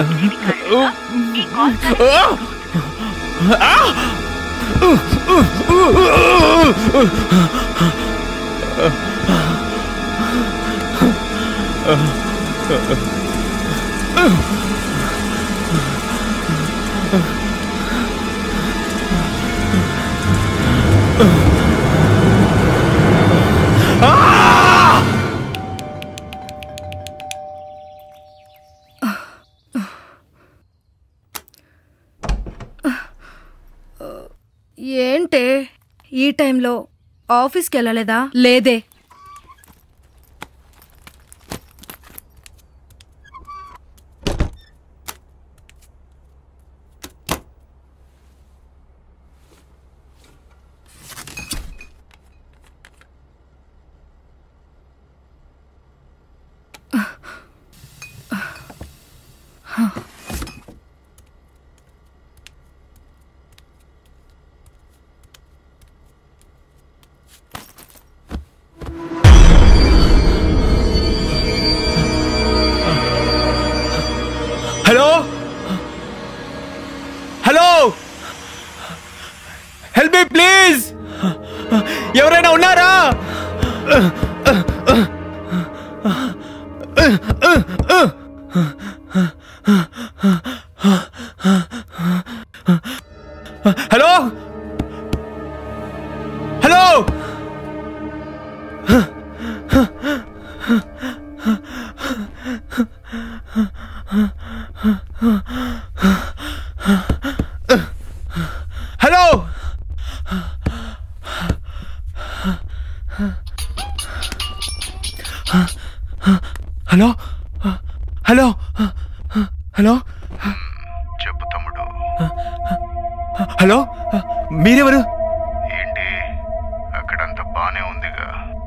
ఏంటే ఈ టైంలో ఆఫీస్కి వెళ్ళలేదా లేదే hello hello help me please ఎవరైనా ఉన్నారా hello hello hello hello hello hello చెప్పు తమ్ముడు హలో మీరెవరు ఏంటి అక్కడంతా బానే ఉందిగా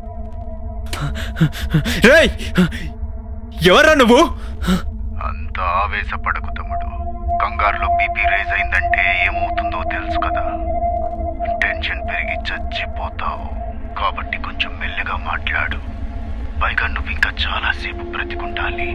రేయ్ ఎవరా నువ్వు అంత ఆవేశపడకు తమ్ముడు కంగారులో బీపీ రేజ్ అయిందంటే ఏమవుతుందో తెలుసు కదా టెన్షన్ పెరిగి చచ్చిపోతావు కాబట్టి కొంచెం మెల్లగా మాట్లాడు పైగా నువ్వు ఇంకా చాలాసేపు బ్రతికుండాలి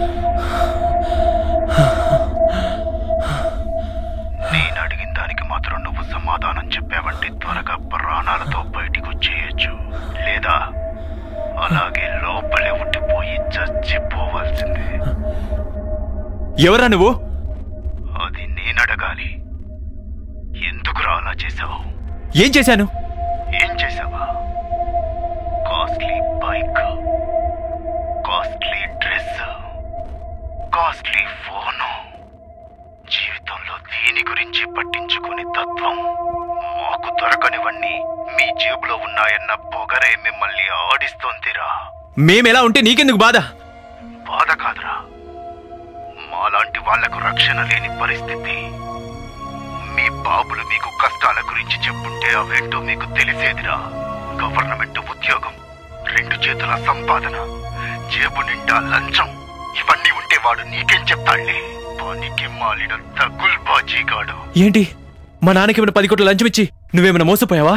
నేను అడిగిన దానికి మాత్రం నువ్వు సమాధానం చెప్పావంటే త్వరగా ప్రాణాలతో బయటికి వచ్చేయచ్చు లేదా అలాగే లోపలే ఉండిపోయి చచ్చిపోవాల్సిందే ఎవరా నువ్వు అది నేను అడగాలి ఎందుకురా అలా చేసావు ఏం చేశాను ఏం చేసావా costly bike costly dress costly phone జీవితంలో దీని గురించి పట్టించుకునే తత్వం మాకు దొరకనివన్నీ మీ జేబులో ఉన్నాయన్న పొగరే మిమ్మల్ని ఆడిస్తోందిరా మేమెలా ఉంటే నీకెందుకు బాధ బాధ కాదురా మాలాంటి వాళ్లకు రక్షణ లేని పరిస్థితి మీ బాబులు మీకు కష్టాల గురించి చెప్పుంటే అవేంటో మీకు తెలిసేదిరా గవర్నమెంట్ ఉద్యోగం రెండు చేతుల సంపాదన జేబు నిండా లంచం ఇవన్నీ ఉంటే వాడు నీకేం చెప్తాడులే పనికి మాలిన తగుల్ బాజీగాడు ఏంటి మా నాన్నకి ఏమైనా పది కోట్ల లంచం ఇచ్చి నువ్వేమైనా మోసపోయావా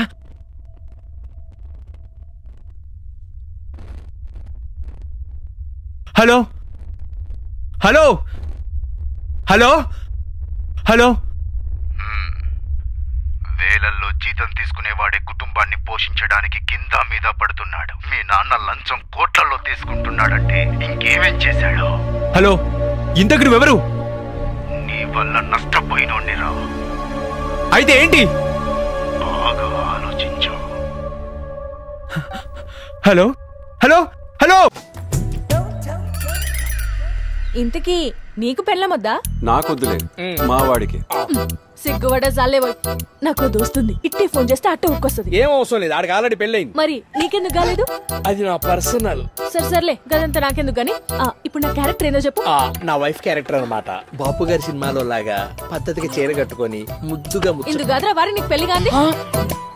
హలో హలో హలో హలో వేలల్లో జీతం తీసుకునేవాడే కుటుంబాన్ని పోషించడానికి కింద మీద పడుతున్నాడు మీ నాన్న లంచం కోట్లలో తీసుకుంటున్నాడంటే ఇంకేమేం చేశాడు హలో ఇంతకు నువ్వెవరు నీ వల్ల నష్టపోయినోడిరా అయితే ఏంటి బాగా ఆలోచించు హలో హలో హలో ఇంతకీ నీకు పెళ్ళమొద్దా నాకొద్దులే మా వాడికి సిగ్గుపడ జాలేవో నాకు దోస్తుంది ఇట్టే ఫోన్ చేస్తే అట్ట ఊరుకొస్తుంది ఏం అవసరం లేదు ఆడికి ఆల్రెడీ పెళ్ళయింది మరి నీకెందుకు కాలేదు అది నా పర్సనల్ సరే సర్లే గదంతా నాకెందుకు గాని ఆ, ఇప్పుడు నా క్యారెక్టర్ ఏందో చెప్పు నా వైఫ్ క్యారెక్టర్ అన్నమాట బాపు గారి సినిమాలో లాగా పద్ధతిగా చీర కట్టుకొని ముద్దుగా ముచ్చు ఇందుకు కాదురా వారి నీకు పెళ్లి కాంది